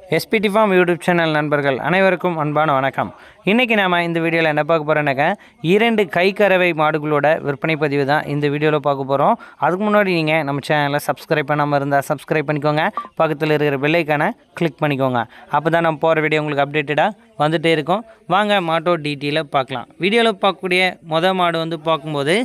SPD farm YouTube channel நண்பர்கள் அனைவருக்கும் அன்பான வணக்கம் இன்றைக்கி நாம் இந்த வீடியோவில் என்ன பார்க்க போகிறோன்னாக்கா இரண்டு கை கறவை மாடுகளோட விற்பனை பதிவு தான் இந்த வீடியோவில் பார்க்க போகிறோம் அதுக்கு முன்னாடி நீங்கள் நம்ம சேனலை சப்ஸ்கிரைப் பண்ணாமல் இருந்தால் சப்ஸ்கிரைப் பண்ணிக்கோங்க பக்கத்தில் இருக்கிற பெல்லைக்கான கிளிக் பண்ணிக்கோங்க அப்போ தான் நம்ம போகிற வீடியோ உங்களுக்கு அப்டேட்டடாக வந்துகிட்டே இருக்கும் வாங்க மாட்டோ டீட்டெயிலை பார்க்கலாம் வீடியோவில் பார்க்கக்கூடிய மொதல் மாடு வந்து பார்க்கும்போது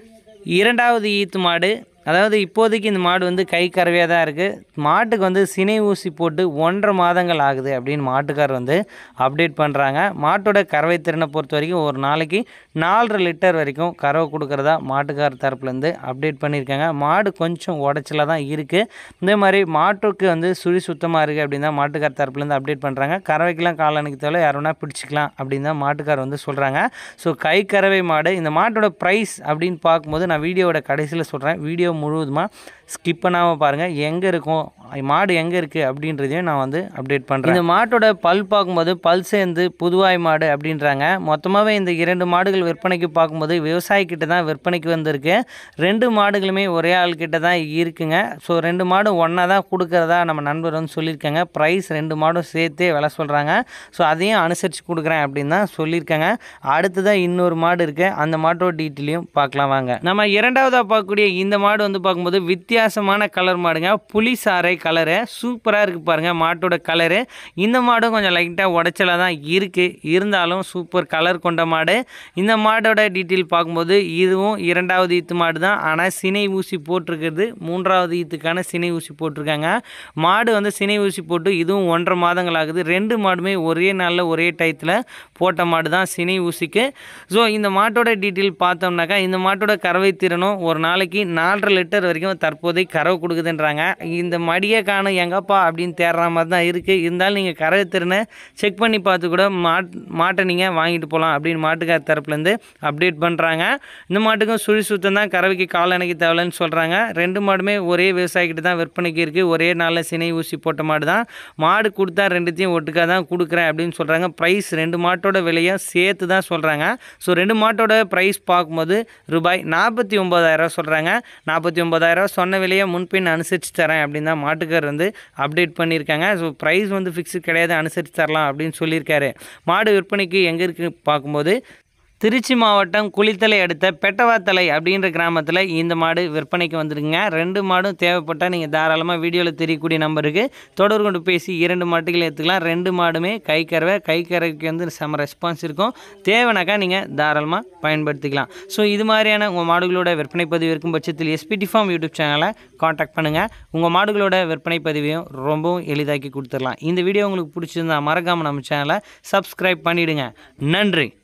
இரண்டாவது ஈத்து மாடு அதாவது இப்போதைக்கு இந்த மாடு வந்து கை கறவையாக தான் இருக்குது மாட்டுக்கு வந்து சினை ஊசி போட்டு ஒன்றரை மாதங்கள் ஆகுது அப்படின்னு மாட்டுக்கார் வந்து அப்டேட் பண்ணுறாங்க மாட்டோட கறவை திறனை பொறுத்த வரைக்கும் ஒரு நாளைக்கு நாலரை லிட்டர் வரைக்கும் கறவை கொடுக்குறதா மாட்டுக்கார் தரப்புலேருந்து அப்டேட் பண்ணியிருக்காங்க மாடு கொஞ்சம் உடச்சலாக தான் இருக்குது இந்த மாதிரி மாட்டுக்கு வந்து சுழி சுத்தமாக இருக்குது அப்படின்னு தான் மாட்டுக்கார் தரப்புலேருந்து அப்டேட் பண்ணுறாங்க கறவைக்கெல்லாம் காலனுக்கு தேவை யார் வேணால் பிடிச்சிக்கலாம் அப்படின்னு தான் மாட்டுக்கார் வந்து சொல்கிறாங்க ஸோ கை கறவை மாடு இந்த மாட்டோட ப்ரைஸ் அப்படின்னு பார்க்கும்போது நான் வீடியோவோட கடைசியில் சொல்கிறேன் வீடியோ முழுவதுமாக ஸ்கிப் பண்ணாமல் பாருங்கள் எங்கே இருக்கும் மாடு எங்கே இருக்குது அப்படின்றதையும் நான் வந்து அப்டேட் பண்ணுறேன் இந்த மாட்டோட பல் பார்க்கும்போது பல் சேர்ந்து புதுவாய் மாடு அப்படின்றாங்க மொத்தமாகவே இந்த இரண்டு மாடுகள் விற்பனைக்கு பார்க்கும்போது விவசாயிக்கிட்ட தான் விற்பனைக்கு வந்திருக்கு ரெண்டு மாடுகளுமே ஒரே ஆள்கிட்ட தான் இருக்குங்க ஸோ ரெண்டு மாடும் ஒன்றா தான் கொடுக்குறதா நம்ம நண்பர் வந்து சொல்லியிருக்காங்க ப்ரைஸ் ரெண்டு மாடும் சேர்த்தே விலை சொல்கிறாங்க ஸோ அதையும் அனுசரித்து கொடுக்குறேன் அப்படின்னு தான் சொல்லியிருக்காங்க அடுத்ததாக இன்னொரு மாடு இருக்குது அந்த மாட்டோட டீட்டெயிலையும் பார்க்கலாம் வாங்க நம்ம இரண்டாவதாக பார்க்கக்கூடிய இந்த மாடு வந்து பார்க்கும்போது வித்தியாசமான கலர் மாடுங்க புளி சாறை கலரு சூப்பராக இருக்குது பாருங்கள் மாட்டோட கலரு இந்த மாடும் கொஞ்சம் லைட்டாக உடச்சலாக தான் இருக்குது இருந்தாலும் சூப்பர் கலர் கொண்ட மாடு இந்த மாடோட டீட்டெயில் பார்க்கும்போது இதுவும் இரண்டாவது ஈத்து மாடு தான் ஆனால் சினை ஊசி போட்டிருக்கிறது மூன்றாவது ஈத்துக்கான சினை ஊசி போட்டிருக்காங்க மாடு வந்து சினை ஊசி போட்டு இதுவும் ஒன்றரை மாதங்கள் ஆகுது ரெண்டு மாடுமே ஒரே நாளில் ஒரே டயத்தில் போட்ட மாடு தான் சினை ஊசிக்கு ஸோ இந்த மாட்டோட டீட்டெயில் பார்த்தோம்னாக்கா இந்த மாட்டோட கறவை திறனும் ஒரு நாளைக்கு நாலரை லிட்டர் வரைக்கும் தற்போதைக்கு கறவை கொடுக்குதுன்றாங்க இந்த மடியை காணும் எங்கப்பா அப்படின்னு தேடுற மாதிரி தான் இருக்குது இருந்தாலும் நீங்கள் கறவை திறனை செக் பண்ணி பார்த்து கூட மாட் மாட்டை நீங்கள் வாங்கிட்டு போகலாம் அப்படின்னு மாட்டுக்கார தரப்புலேருந்து அப்டேட் பண்ணுறாங்க இந்த மாட்டுக்கும் சுழி சுத்தம் தான் கறவைக்கு கால் அணைக்க தேவையில்லைன்னு சொல்கிறாங்க ரெண்டு மாடுமே ஒரே விவசாயிக்கிட்ட தான் விற்பனைக்கு இருக்குது ஒரே நாளில் சினை ஊசி போட்ட மாடு தான் மாடு கொடுத்தா ரெண்டுத்தையும் ஒட்டுக்காக தான் கொடுக்குறேன் அப்படின்னு சொல்கிறாங்க ப்ரைஸ் ரெண்டு மாட்டோட விலையை சேர்த்து தான் சொல்கிறாங்க ஸோ ரெண்டு மாட்டோட ப்ரைஸ் பார்க்கும்போது ரூபாய் நாற்பத்தி ஒம்பதாயிரம் சொல்கிறாங்க நாற்பத்தி ஒம்பதாயிரம் சொன்ன விலையை முன்பின் அனுசரித்து தரேன் அப்படின்னு தான் மாட்டுக்கார் வந்து அப்டேட் பண்ணியிருக்காங்க ஸோ ப்ரைஸ் வந்து ஃபிக்ஸு கிடையாது அனுசரித்து தரலாம் அப்படின்னு சொல்லியிருக்காரு மாடு விற்பனைக்கு எங்கே இருக்குது பார்க்கும்போது திருச்சி மாவட்டம் குளித்தலை அடுத்த பெட்டவாத்தலை அப்படின்ற கிராமத்தில் இந்த மாடு விற்பனைக்கு வந்துருக்குங்க ரெண்டு மாடும் தேவைப்பட்டால் நீங்கள் தாராளமாக வீடியோவில் தெரியக்கூடிய நம்பருக்கு தொடர்பு கொண்டு பேசி இரண்டு மாட்டுகள் எடுத்துக்கலாம் ரெண்டு மாடுமே கை கறவை கை கறவைக்கு வந்து செம ரெஸ்பான்ஸ் இருக்கும் தேவைனாக்கா நீங்கள் தாராளமாக பயன்படுத்திக்கலாம் ஸோ இது மாதிரியான உங்கள் மாடுகளோட விற்பனை பதிவு இருக்கும் பட்சத்தில் எஸ்பிடி ஃபார்ம் யூடியூப் சேனலை காண்டாக்ட் பண்ணுங்கள் உங்கள் மாடுகளோட விற்பனை பதிவையும் ரொம்பவும் எளிதாக்கி கொடுத்துடலாம் இந்த வீடியோ உங்களுக்கு பிடிச்சிருந்தா மறக்காமல் நம்ம சேனலை சப்ஸ்கிரைப் பண்ணிவிடுங்க நன்றி